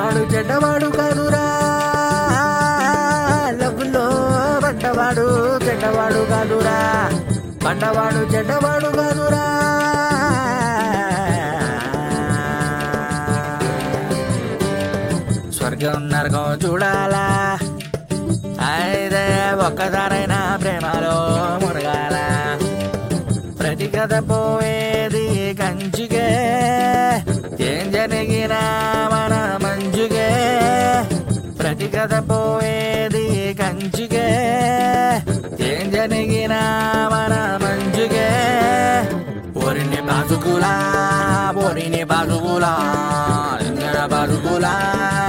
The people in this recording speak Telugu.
వాడు చెడ్డవాడు కాదురా లవ్లో పడ్డవాడు చెడ్డవాడు కాదురా పడ్డవాడు చెడ్డవాడు కాదురా స్వర్గం నరకం చూడాలా అయితే ఒక్కసారైనా ప్రేమలో మురగాల ప్రతి కథ పోయేది కంచికే ఏం జరిగినా మన మంచుకే ప్రతి కథ పోయేది కంచికే ఏం జరిగినా మన మంచుకే ఓరిని బాసుకులా ఓరిని బాసుకులా ఇంగర బాసుకులా